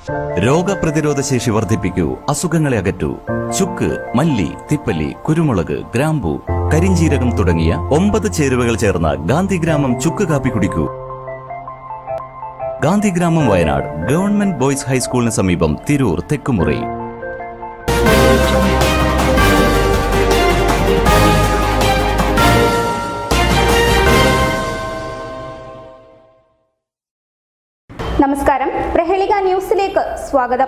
രോഗപ്രതിരോധ ശേഷി വർദ്ധിപ്പിക്കൂ അസുഖങ്ങളെ അകറ്റൂ ചുക്ക് മല്ലി തിപ്പല്ലി കുരുമുളക് ഗ്രാമ്പു കരിഞ്ചീരകം തുടങ്ങിയ ഒമ്പത് ചേരുവകൾ ചേർന്ന ഗാന്ധിഗ്രാമം ചുക്ക് കാപ്പി കുടിക്കൂ ഗാന്ധിഗ്രാമം വയനാട് ഗവൺമെന്റ് ബോയ്സ് ഹൈസ്കൂളിന് സമീപം തിരൂർ തെക്കുമുറി നമസ്കാരം പ്രഹേളിക ന്യൂസിലേക്ക് സ്വാഗതം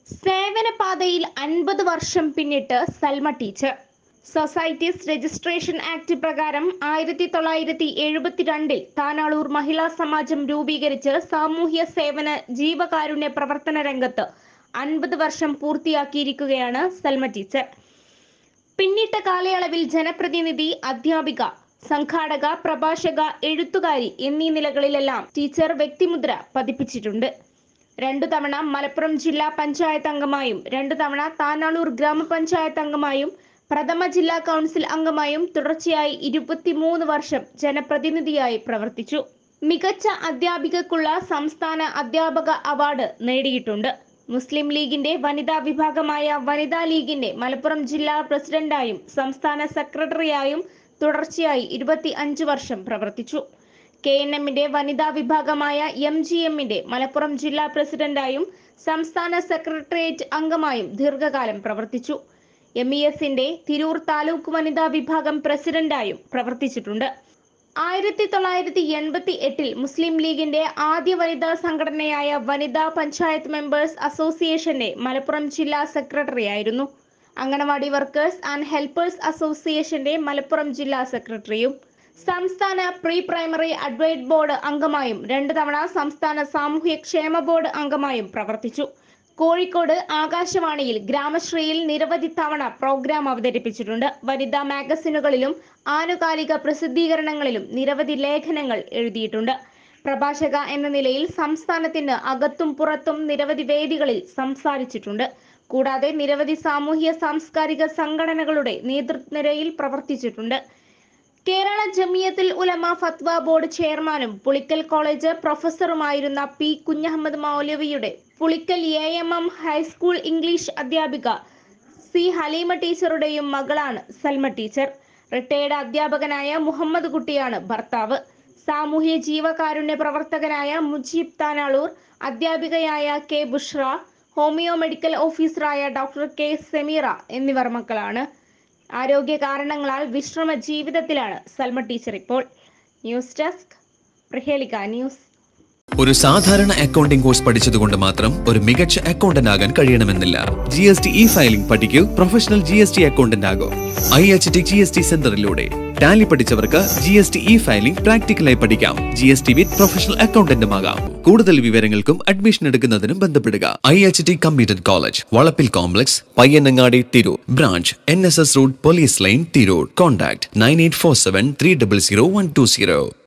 സേവനപാതയിൽ അൻപത് വർഷം പിന്നിട്ട് Salma teacher societies registration act പ്രകാരം ആയിരത്തി തൊള്ളായിരത്തി എഴുപത്തിരണ്ടിൽ താനാളൂർ മഹിളാ സമാജം രൂപീകരിച്ച് സാമൂഹ്യ സേവന ജീവകാരുണ്യ പ്രവർത്തന രംഗത്ത് അൻപത് വർഷം പൂർത്തിയാക്കിയിരിക്കുകയാണ് സൽമ ടീച്ചർ പിന്നിട്ട കാലയളവിൽ ജനപ്രതിനിധി അധ്യാപിക സംഘാടക പ്രഭാഷക എഴുത്തുകാരി എന്നീ നിലകളിലെല്ലാം ടീച്ചർ വ്യക്തിമുദ്ര പതിപ്പിച്ചിട്ടുണ്ട് രണ്ടു തവണ മലപ്പുറം ജില്ലാ പഞ്ചായത്ത് അംഗമായും രണ്ടു തവണ താനാളൂർ ഗ്രാമപഞ്ചായത്ത് അംഗമായും പ്രഥമ ജില്ലാ കൗൺസിൽ അംഗമായും തുടർച്ചയായി ഇരുപത്തിമൂന്ന് വർഷം ജനപ്രതിനിധിയായി പ്രവർത്തിച്ചു മികച്ച അധ്യാപികക്കുള്ള സംസ്ഥാന അധ്യാപക അവാർഡ് നേടിയിട്ടുണ്ട് മുസ്ലിം ലീഗിന്റെ വനിതാ വിഭാഗമായ വനിതാ ലീഗിന്റെ മലപ്പുറം ജില്ലാ പ്രസിഡന്റായും സംസ്ഥാന സെക്രട്ടറിയായും തുടർച്ചയായി ഇരുപത്തി അഞ്ച് വർഷം പ്രവർത്തിച്ചു കെ എൻ എമ്മിന്റെ വനിതാ വിഭാഗമായ എം ജി എമ്മിന്റെ മലപ്പുറം ജില്ലാ പ്രസിഡന്റായും സംസ്ഥാന സെക്രട്ടേറിയറ്റ് അംഗമായും ദീർഘകാലം പ്രവർത്തിച്ചു എം ഇ എസിന്റെ തിരൂർ താലൂക്ക് വനിതാ വിഭാഗം പ്രസിഡന്റായും പ്രവർത്തിച്ചിട്ടുണ്ട് ആയിരത്തി തൊള്ളായിരത്തി എൺപത്തി എട്ടിൽ മുസ്ലിം ലീഗിന്റെ ആദ്യ വനിതാ സംഘടനയായ വനിതാ പഞ്ചായത്ത് മെമ്പേഴ്സ് അസോസിയേഷന്റെ മലപ്പുറം ജില്ലാ സെക്രട്ടറിയായിരുന്നു അംഗനവാടി വർക്കേഴ്സ് ആൻഡ് ഹെൽപ്പേഴ്സ് അസോസിയേഷന്റെ മലപ്പുറം ജില്ലാ സെക്രട്ടറിയും സംസ്ഥാന പ്രീ പ്രൈമറി അഡ്വൈറ്റ് ബോർഡ് അംഗമായും രണ്ടു തവണ സംസ്ഥാന സാമൂഹ്യ ക്ഷേമ ബോർഡ് അംഗമായും പ്രവർത്തിച്ചു കോഴിക്കോട് ആകാശവാണിയിൽ ഗ്രാമശ്രീയിൽ നിരവധി തവണ പ്രോഗ്രാം അവതരിപ്പിച്ചിട്ടുണ്ട് വനിതാ മാഗസിനുകളിലും ആനുകാലിക പ്രസിദ്ധീകരണങ്ങളിലും നിരവധി ലേഖനങ്ങൾ എഴുതിയിട്ടുണ്ട് പ്രഭാഷക എന്ന നിലയിൽ സംസ്ഥാനത്തിന് അകത്തും പുറത്തും നിരവധി വേദികളിൽ സംസാരിച്ചിട്ടുണ്ട് കൂടാതെ നിരവധി സാമൂഹ്യ സാംസ്കാരിക സംഘടനകളുടെ നേതൃനിരയിൽ പ്രവർത്തിച്ചിട്ടുണ്ട് കേരള ജമിയത്തുൽ ഉലമ ഫത്വ ബോർഡ് ചെയർമാനും പുളിക്കൽ കോളേജ് പ്രൊഫസറുമായിരുന്ന പി കുഞ്ഞഹമ്മദ് മൗലവിയുടെ Pulikkal A M M high school English അധ്യാപിക സി ഹലീമ ടീച്ചറുടെയും മകളാണ് സൽമ ടീച്ചർ റിട്ടയർഡ് അധ്യാപകനായ മുഹമ്മദ് കുട്ടിയാണ് ഭർത്താവ് സാമൂഹ്യ ജീവകാരുണ്യ പ്രവർത്തകനായ മുജീബ് താനാളൂർ അധ്യാപികയായ കെ ബുഷ്ര ഹോമിയോ മെഡിക്കൽ ഓഫീസറായ ഡോക്ടർ കെ സെമീറ എന്നിവർ മക്കളാണ് ആരോഗ്യ കാരണങ്ങളാൽ വിശ്രമ ജീവിതത്തിലാണ് സൽമ ടീച്ചർ ഇപ്പോൾ ന്യൂസ് ഡെസ്ക് പ്രഹേളിക ന്യൂസ് ഒരു സാധാരണ അക്കൗണ്ടിംഗ് കോഴ്സ് പഠിച്ചതുകൊണ്ട് മാത്രം ഒരു മികച്ച അക്കൗണ്ടന്റ് ആകാൻ കഴിയണമെന്നില്ല G S T E filing പഠിക്കൂ professional G S T accountant ആകൂ I H T G S T സെന്ററിലൂടെ ടാലി പഠിച്ചവർക്ക് G S T E filing പ്രാക്ടിക്കലായി പഠിക്കാം G S T with professional അക്കൗണ്ടന്റുമാകാം കൂടുതൽ വിവരങ്ങൾക്കും അഡ്മിഷൻ എടുക്കുന്നതിനും ബന്ധപ്പെടുക I H T computer college Valappil complex Payyanangadi Tirur branch N S S road police line Tirur contact nine eight four seven three double zero one two zero